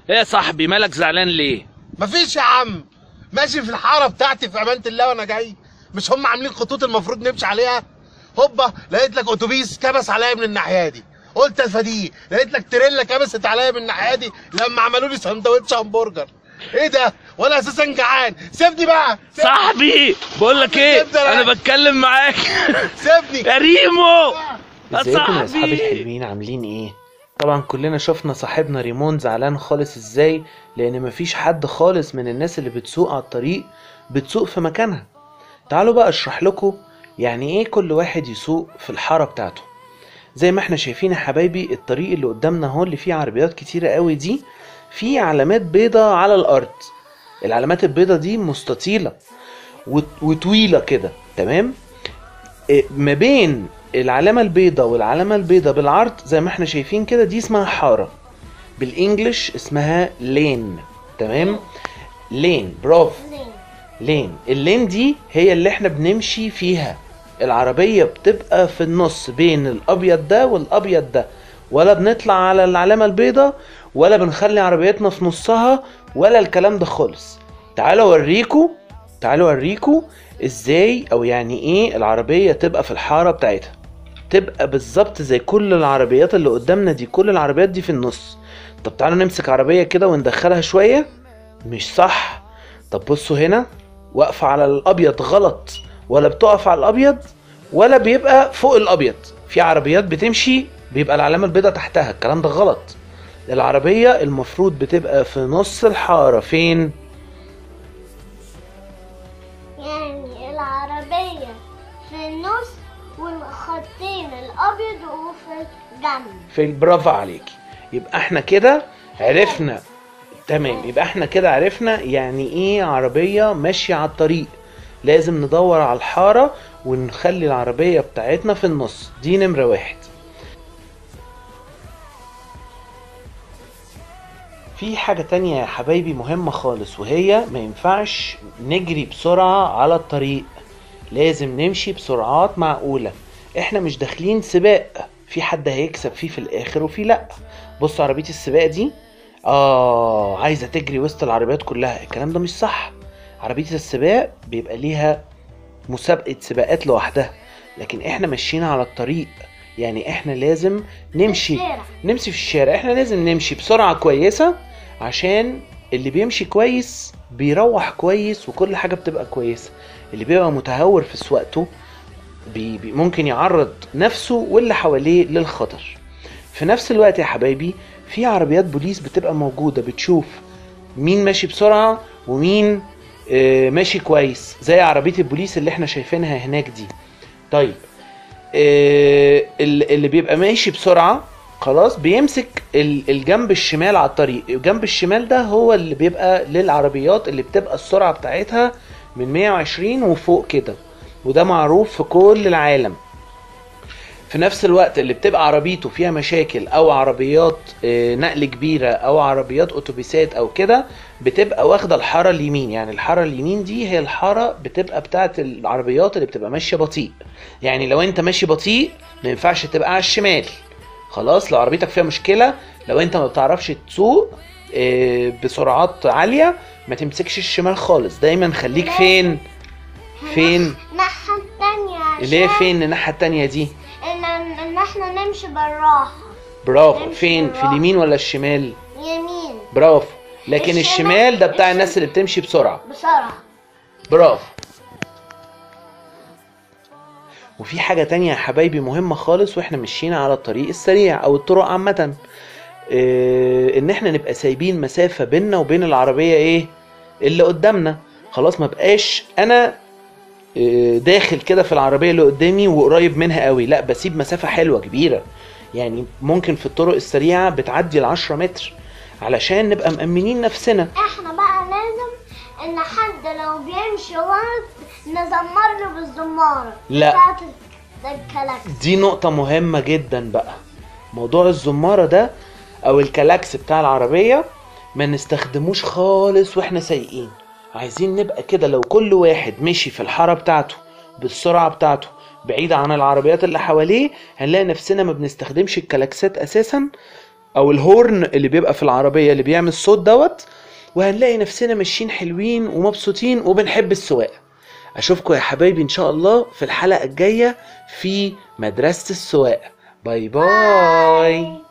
ايه يا صاحبي مالك زعلان ليه مفيش يا عم ماشي في الحاره بتاعتي في امانه الله وانا جاي مش هم عاملين خطوط المفروض نمشي عليها هوبا لقيت لك اتوبيس كبس عليا من الناحيه دي قلت افاديه لقيت لك تريلا كبست عليا من الناحيه دي لما عملوا لي سندوتش همبرجر ايه ده وانا اساسا جعان سيبني بقى سيبني. صاحبي بقول لك ايه افضل يا- انا بتكلم معاك سيبني يا ريمو يا ازيكم يا اصحابي صاحبي الحلوين عاملين ايه طبعا كلنا شفنا صاحبنا ريمون زعلان خالص ازاي لان مفيش حد خالص من الناس اللي بتسوق على الطريق بتسوق في مكانها تعالوا بقى اشرح لكم يعني ايه كل واحد يسوق في الحاره بتاعته زي ما احنا شايفين يا حبايبي الطريق اللي قدامنا اهو اللي فيه عربيات كتيرة قوي دي فيه علامات بيضة على الارض العلامات البيضة دي مستطيلة وط- وطويلة كده تمام إيه، ما بين العلامة البيضة والعلامة البيضة بالعرض زي ما احنا شايفين كده دي اسمها حارة بالانجلش اسمها لين تمام لين برافو لين اللين دي هي اللي احنا بنمشي فيها العربية بتبقى في النص بين الابيض ده والابيض ده ولا بنطلع على العلامة البيضة ولا بنخلي عربيتنا في نصها ولا الكلام ده خالص تعالوا اوريكم تعالوا اوريكم ازاي او يعني ايه العربية تبقى في الحارة بتاعتها تبقى بالظبط زي كل العربيات اللي قدامنا دي كل العربيات دي في النص طب تعالوا نمسك عربية كده وندخلها شوية مش صح طب بصوا هنا واقفة على الأبيض غلط ولا بتقف على الأبيض ولا بيبقى فوق الأبيض في عربيات بتمشي بيبقى العلامة البيضاء تحتها الكلام ده غلط العربية المفروض بتبقى في نص الحارة فين؟ يعني العربية في النص والخطين الأبيض وفي الجنب في برافو عليكي يبقى احنا كده عرفنا تمام يبقى احنا كده عرفنا يعني ايه عربية ماشية على الطريق لازم ندور على الحارة ونخلي العربية بتاعتنا في النص دي نمرة واحد في حاجة تانية يا حبايبي مهمة خالص وهي ما ينفعش نجري بسرعة على الطريق لازم نمشي بسرعات معقولة احنا مش داخلين سباق في حد هيكسب فيه في الاخر وفي لا بص عربية السباق دي اه عايزة تجري وسط العربيات كلها الكلام ده مش صح عربية السباق بيبقى ليها مسابقة سباقات لوحدها لكن احنا ماشيين على الطريق يعني احنا لازم نمشي الشارع. نمشي في الشارع احنا لازم نمشي بسرعة كويسة عشان اللي بيمشي كويس بيروح كويس وكل حاجة بتبقى كويسة اللي بيبقى متهور في سواقته بي بي ممكن يعرض نفسه واللي حواليه للخطر في نفس الوقت يا حبايبي في عربيات بوليس بتبقى موجودة بتشوف مين ماشي بسرعة ومين آه، ماشي كويس زي عربية البوليس اللي احنا شايفينها هناك دي طيب آه، ال- اللي بيبقى ماشي بسرعة خلاص بيمسك ال- الجنب الشمال على الطريق الجنب الشمال ده هو اللي بيبقى للعربيات اللي بتبقى السرعة بتاعتها من 120 وفوق كده وده معروف في كل العالم في نفس الوقت اللي بتبقى عربيته فيها مشاكل او عربيات آه، نقل كبيره او عربيات اتوبيسات او كده بتبقى واخده الحاره اليمين يعني الحاره اليمين دي هي الحاره بتبقى بتاعت العربيات اللي بتبقى ماشيه بطيء يعني لو انت ماشي بطيء ما ينفعش تبقى على الشمال خلاص لو عربيتك فيها مشكله لو انت ما بتعرفش تسوق آه، بسرعات عاليه ما تمسكش الشمال خالص دايما خليك فين فين الناحية التانية اللي هي عشان فين الناحيه التانيه دي إن إن إحنا نمشي بالراحة برافو نمشي فين في بالراحة. اليمين ولا الشمال يمين برافو لكن الشمال- الشمال ده بتاع الشمال. الناس اللي بتمشي بسرعه بسرعة برافو وفي حاجة تانية يا حبايبي مهمة خالص واحنا ماشيين على الطريق السريع او الطرق عامة إيه ان احنا نبقى سايبين مسافة بيننا وبين العربية ايه اللي قدامنا خلاص ما بقاش انا إيه، داخل كده في العربية اللي قدامي وقريب منها قوي لا بسيب مسافة حلوة كبيرة يعني ممكن في الطرق السريعة بتعدي العشرة متر علشان نبقى مأمنين نفسنا إحنا بقى لازم إن حد لو بيمشي غلط نزمر له بالزمارة لا. بتاعت الكلاكس دي نقطة مهمة جدا بقى موضوع الزمارة ده أو الكلاكس بتاع العربية ما نستخدموش خالص واحنا سايقين عايزين نبقى كده لو كل واحد مشي في الحارة بتاعته بالسرعة بتاعته بعيد عن العربيات اللي حواليه هنلاقي نفسنا ما بنستخدمش الكلاكسات أساسا او الهورن اللي بيبقى في العربيه اللي بيعمل الصوت دوت وهنلاقي نفسنا ماشيين حلوين ومبسوطين وبنحب السواقه اشوفكم يا حبايبي ان شاء الله في الحلقه الجايه في مدرسه السواقه باي باي